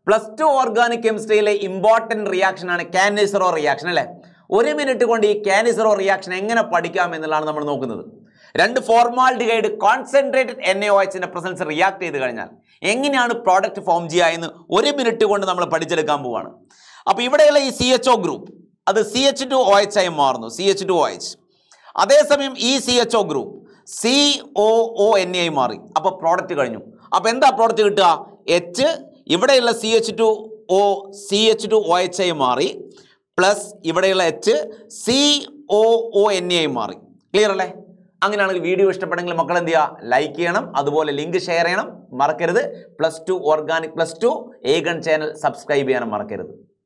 plus two organic കെമിസ്ട്രിയിലെ important reaction ആണ് Cannizzaro reaction അല്ലേ ഒരു മിനിറ്റ് കൊണ്ട് ഈ കാനിസറോ റിയാക്ഷൻ എങ്ങനെ പഠിക്കാം എന്നുള്ളതാണ് നമ്മൾ നോക്കുന്നത് രണ്ട് formaldehyde concentrated N A O എച്ചിൻ്റെ പ്രസൻസ് റിയാക്ട് ചെയ്ത് കഴിഞ്ഞാൽ എങ്ങനെയാണ് പ്രോഡക്റ്റ് ഫോം ചെയ്യുക എന്ന് ഒരു മിനിറ്റ് കൊണ്ട് നമ്മൾ പഠിച്ചെടുക്കാൻ പോവാണ് അപ്പോൾ ഇവിടെയുള്ള ഈ സി എച്ച് ഒ ഗ്രൂപ്പ് അത് C H two O H ആയി മാറുന്നു C H two O H അതേസമയം ഈ C H O group C O O N A ആയി മാറി അപ്പോൾ പ്രോഡക്റ്റ് കഴിഞ്ഞു അപ്പോൾ എന്താ പ്രോഡക്റ്റ് കിട്ടുക എച്ച് ഇവിടെയുള്ള C H two O C H two O H ആയി മാറി പ്ലസ് ഇവിടെയുള്ള H C O O N A ആയി മാറി ക്ലിയർ അല്ലേ അങ്ങനെയാണെങ്കിൽ വീഡിയോ ഇഷ്ടപ്പെട്ടെങ്കിൽ മക്കൾ എന്ത് ചെയ്യുക ലൈക്ക് ചെയ്യണം അതുപോലെ ലിങ്ക് ഷെയർ ചെയ്യണം മറക്കരുത് plus two organic plus two ഏഗൺ ചാനൽ സബ്സ്ക്രൈബ് ചെയ്യാനും മറക്കരുത്